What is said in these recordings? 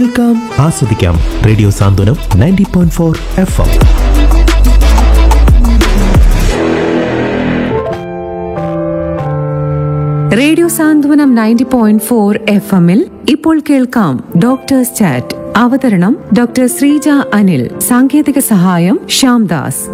കേൾക്കാം ആസ്വദിക്കാം radio Santhwanam ninety point four F M radio Santhwanam ninety point four F എമ്മിൽ ഇപ്പോൾ കേൾക്കാം ഡോക്ടേഴ്സ് ചാറ്റ് അവതരണം ഡോക്ടർ ശ്രീജ അനിൽ സാങ്കേതിക സഹായം ശ്യാംദാസ്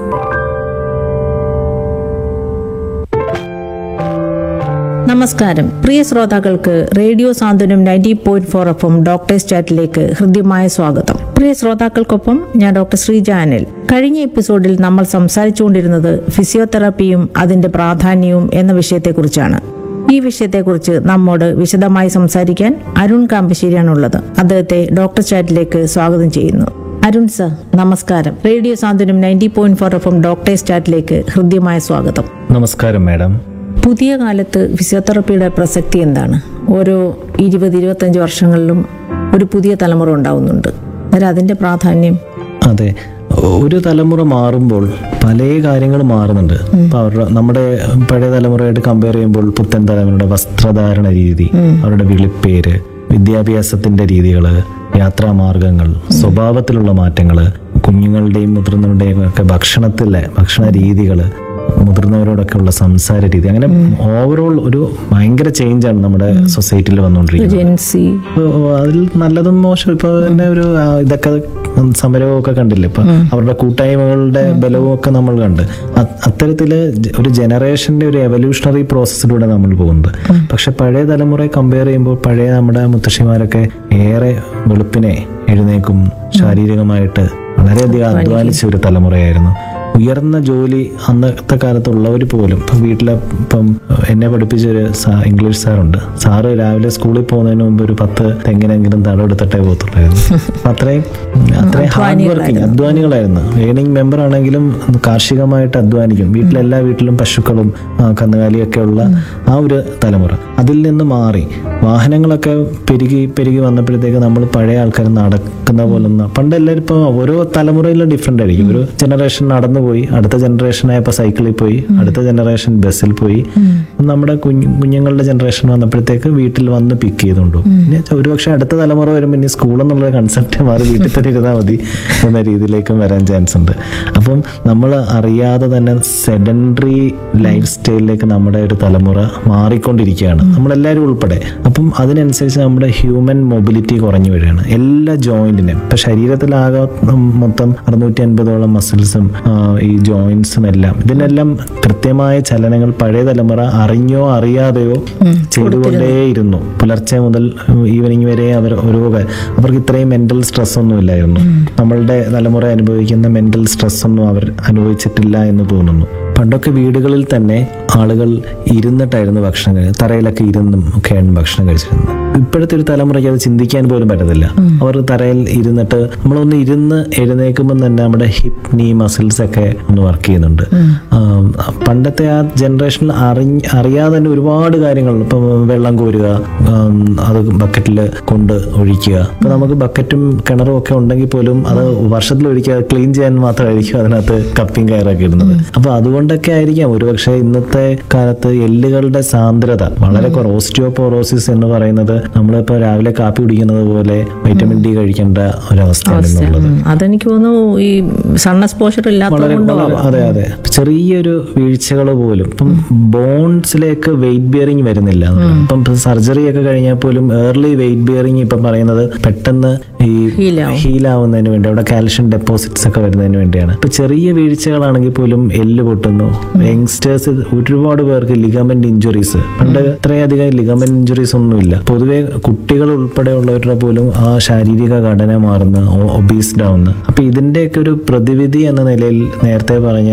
നമസ്കാരം പ്രിയ ശ്രോതാക്കൾക്ക് radio Santhwanam ninety point four F M doctors ചാറ്റിലേക്ക് ഹൃദ്യമായ സ്വാഗതം പ്രിയ ശ്രോതാക്കൾക്കൊപ്പം ഞാൻ ഡോക്ടർ ശ്രീജ അനിൽ കഴിഞ്ഞ എപ്പിസോഡിൽ നമ്മൾ സംസാരിച്ചുകൊണ്ടിരുന്നത് ഫിസിയോതെറാപ്പിയും അതിന്റെ പ്രാധാന്യവും എന്ന വിഷയത്തെക്കുറിച്ചാണ് ഈ വിഷയത്തെക്കുറിച്ച് നമ്മോട് വിശദമായി സംസാരിക്കാൻ അരുൺ കാമ്പശ്ശേരിയാണുള്ളത് അദ്ദേഹത്തെ ഡോക്ടർ ചാറ്റിലേക്ക് സ്വാഗതം ചെയ്യുന്നു അരുൺ സർ നമസ്കാരം radio Santhwanam ninety point four F M doctors ചാറ്റിലേക്ക് ഹൃദ്യമായ സ്വാഗതം നമസ്കാരം മാഡം പുതിയ കാലത്ത് ഫിസിയോതെറപ്പിയുടെ പ്രസക്തി എന്താണ് ഓരോ ഇരുപത് ഇരുപത്തഞ്ച് വർഷങ്ങളിലും ഒരു പുതിയ തലമുറ ഉണ്ടാവുന്നുണ്ട് അന്നേരം അതിന്റെ പ്രാധാന്യം അതെ ഒരു തലമുറ മാറുമ്പോൾ പല കാര്യങ്ങൾ മാറുന്നുണ്ട് ഇപ്പൊ അവരുടെ നമ്മുടെ പഴയ തലമുറയായിട്ട് കമ്പയർ ചെയ്യുമ്പോൾ പുത്തൻ തലമുറയുടെ വസ്ത്രധാരണ രീതി അവരുടെ വിളിപ്പേര് വിദ്യാഭ്യാസത്തിന്റെ രീതികള് യാത്രാമാർഗങ്ങൾ സ്വഭാവത്തിലുള്ള മാറ്റങ്ങള് കുഞ്ഞുങ്ങളുടെയും മുതിർന്നവരുടെയും ഒക്കെ ഭക്ഷണത്തിലെ ഭക്ഷണ രീതികള് മുതിർന്നവരോടൊക്കെ ഉള്ള സംസാര രീതി അങ്ങനെ ഓവറോൾ ഒരു ഭയങ്കര ചേഞ്ചാണ് നമ്മുടെ സൊസൈറ്റിയിൽ വന്നുകൊണ്ടിരിക്കുന്നത് ജെൻസി ഇപ്പൊ അതിൽ നല്ലതും മോശം ഇപ്പൊ തന്നെ ഒരു ആ, ഇതൊക്കെ സമരവും ഒക്കെ കണ്ടില്ലേ ഇപ്പൊ അവരുടെ കൂട്ടായ്മകളുടെ ബലവും ഒക്കെ നമ്മൾ കണ്ട് അ- അത്തരത്തില് ജ- ഒരു ജനറേഷന്റെ ഒരു എവല്യൂഷണറി പ്രോസസ്സിലൂടെ നമ്മൾ പോകുന്നത് പക്ഷെ പഴയ തലമുറയെ കമ്പയർ ചെയ്യുമ്പോൾ പഴയ നമ്മുടെ മുത്തശ്ശിമാരൊക്കെ ഏറെ വെളുപ്പിനെ എഴുന്നേക്കും ശാരീരികമായിട്ട് വളരെയധികം അധ്വാനിച്ച ഒരു തലമുറയായിരുന്നു ഉയർന്ന ജോലി അന്നത്തെ കാലത്തുള്ളവർ പോലും ഇപ്പം വീട്ടിലെ ഇപ്പം എന്നെ പഠിപ്പിച്ച ഒരു സാ- ഇംഗ്ലീഷ് സാറുണ്ട് സാറ് രാവിലെ സ്കൂളിൽ പോകുന്നതിന് മുമ്പ് ഒരു പത്ത് തെങ്ങിനെങ്കിലും തടവെടുത്തിട്ടേ പോകത്തുള്ളായിരുന്നു അപ്പൊ അത്രയും അത്രയും ഹാർഡ് വർക്കിംഗ് അധ്വാനികളായിരുന്നു ഏണിംഗ് മെമ്പർ ആണെങ്കിലും കാർഷികമായിട്ട് അധ്വാനിക്കും വീട്ടിലെല്ലാ വീട്ടിലും പശുക്കളും ആ, കന്നുകാലിയൊക്കെ ഉള്ള ആ ഒരു തലമുറ അതിൽ നിന്ന് മാറി വാഹനങ്ങളൊക്കെ പെരുകി പെരുകി വന്നപ്പോഴത്തേക്ക് നമ്മൾ പഴയ ആൾക്കാർ നടക്കുന്ന പോലെ ഒന്നും പണ്ട് എല്ലാവരും ഇപ്പോൾ ഓരോ തലമുറയിലും ഡിഫറെൻ്റ് ആയിരിക്കും ഒരു ജനറേഷൻ നടന്നു പോയി അടുത്ത ജനറേഷൻ ആയപ്പോൾ സൈക്കിളിൽ പോയി അടുത്ത ജനറേഷൻ ബസ്സിൽ പോയി നമ്മുടെ കുഞ്ഞു കുഞ്ഞുങ്ങളുടെ ജനറേഷൻ വന്നപ്പോഴത്തേക്ക് വീട്ടിൽ വന്ന് പിക്ക് ചെയ്തുകൊണ്ടു പിന്നെ ഒരുപക്ഷെ അടുത്ത തലമുറ വരുമ്പോൾ ഇനി സ്കൂൾ എന്നുള്ള കൺസെപ്റ്റ് മാറി വീട്ടിൽ തന്നെ ഇരുന്നാൽ മതി എന്ന രീതിയിലേക്കും വരാൻ ചാൻസ് ഉണ്ട് അപ്പം നമ്മൾ അറിയാതെ തന്നെ സെഡൻഡറി ലൈഫ് സ്റ്റൈലിലേക്ക് നമ്മുടെ ഒരു തലമുറ മാറിക്കൊണ്ടിരിക്കുകയാണ് നമ്മളെല്ലാവരും ഉൾപ്പെടെ അപ്പം അതിനനുസരിച്ച് നമ്മുടെ ഹ്യൂമൻ മൊബിലിറ്റി കുറഞ്ഞു വരികയാണ് എല്ലാ ജോയിന്റിനും ഇപ്പൊ ശരീരത്തിലാകെ മൊത്തം അറുന്നൂറ്റി അൻപതോളം മസിൽസും ഈ ജോയിന്റ്സും എല്ലാം ഇതിനെല്ലാം കൃത്യമായ ചലനങ്ങൾ പഴയ തലമുറ അറിഞ്ഞോ അറിയാതെയോ ചെയ്തുകൊണ്ടേയിരുന്നു പുലർച്ചെ മുതൽ ഈവനിങ് വരെ അവർ ഓരോ കാ- അവർക്ക് ഇത്രയും മെന്റൽ സ്ട്രെസ് ഒന്നും ഇല്ലായിരുന്നു നമ്മളുടെ തലമുറ അനുഭവിക്കുന്ന മെന്റൽ സ്ട്രെസ് ഒന്നും അവർ അനുഭവിച്ചിട്ടില്ല എന്ന് തോന്നുന്നു പണ്ടൊക്കെ വീടുകളിൽ തന്നെ ആളുകൾ ഇരുന്നിട്ടായിരുന്നു ഭക്ഷണം കഴി തറയിലൊക്കെ ഇരുന്നും ഒക്കെയാണ് ഭക്ഷണം കഴിച്ചിരുന്നത് ഇപ്പോഴത്തെ ഒരു തലമുറയ്ക്ക് അത് ചിന്തിക്കാൻ പോലും പറ്റത്തില്ല അവർ തറയിൽ ഇരുന്നിട്ട് നമ്മളൊന്ന് ഇരുന്ന് എഴുന്നേൽക്കുമ്പോൾ തന്നെ നമ്മുടെ ഹിപ്പ് നീ മസിൽസ് ഒക്കെ ഒന്ന് വർക്ക് ചെയ്യുന്നുണ്ട് ആം, പണ്ടത്തെ ആ ജനറേഷനിൽ അറിഞ്ഞ് അറിയാതെ തന്നെ ഒരുപാട് കാര്യങ്ങൾ ഇപ്പം വെള്ളം കോരുക ആം, അത് ബക്കറ്റിൽ കൊണ്ട് ഒഴിക്കുക ഇപ്പൊ നമുക്ക് ബക്കറ്റും കിണറും ഒക്കെ ഉണ്ടെങ്കിൽ പോലും അത് വർഷത്തിൽ ഒഴിക്കുക ക്ലീൻ ചെയ്യാൻ മാത്രമായിരിക്കും അതിനകത്ത് കപ്പിങ് കയറൊക്കെ ഇടുന്നത് അപ്പൊ അതുകൊണ്ടൊക്കെ ആയിരിക്കാം ഒരുപക്ഷെ ഇന്നത്തെ കാലത്ത് എല്ലുകളുടെ സാന്ദ്രത വളരെ കുറവ് ഓസ്റ്റിയോപോറോസിസ് എന്ന് പറയുന്നത് നമ്മളിപ്പോ രാവിലെ കാപ്പി കുടിക്കുന്നത് പോലെ വൈറ്റമിൻ ഡി കഴിക്കേണ്ട ഒരവസ്ഥയാണ് ഇന്നുള്ളത് ഉം, അതെനിക്ക് തോന്നുന്നു ഈ സൺ എക്സ്പോഷർ വളരെ ഇല്ലാത്തതുകൊണ്ടോ വളരെ- അതെ അതെ ചെറിയൊരു വീഴ്ചകൾ പോലും ഇപ്പം ബോൺസിലേക്ക് വെയിറ്റ് ബിയറിംഗ് വരുന്നില്ല ഇപ്പം സർജറി ഒക്കെ കഴിഞ്ഞാൽ പോലും ഏർലി വെയിറ്റ് ബിയറിംഗ് ഇപ്പം പറയുന്നത് പെട്ടെന്ന് ഈ Heal ആവും. ഹീൽ ആവുന്നതിന് വേണ്ടി അവിടെ കാൽഷ്യം ഡെപ്പോസിറ്റ്സ് ഒക്കെ വരുന്നതിന് വേണ്ടിയാണ് ഇപ്പൊ ചെറിയ വീഴ്ചകളാണെങ്കിൽ പോലും എല്ല് പൊട്ടുന്നു യങ്സ്റ്റേഴ്സ് ഒരുപാട് പേർക്ക് ലിഗമെന്റ് ഇഞ്ചുറീസ് പണ്ട് ഇത്രയധികം ലിഗമെന്റ് ഇഞ്ചുറീസ് ഒന്നുമില്ല പൊതുവെ കുട്ടികൾ ഉൾപ്പെടെയുള്ളവരുടെ പോലും ആ ശാരീരിക ഘടന മാറുന്ന ഒബീസ്ഡ് ആവുന്ന അപ്പൊ ഇതിന്റെയൊക്കെ ഒരു പ്രതിവിധി എന്ന നിലയിൽ നേരത്തെ പറഞ്ഞ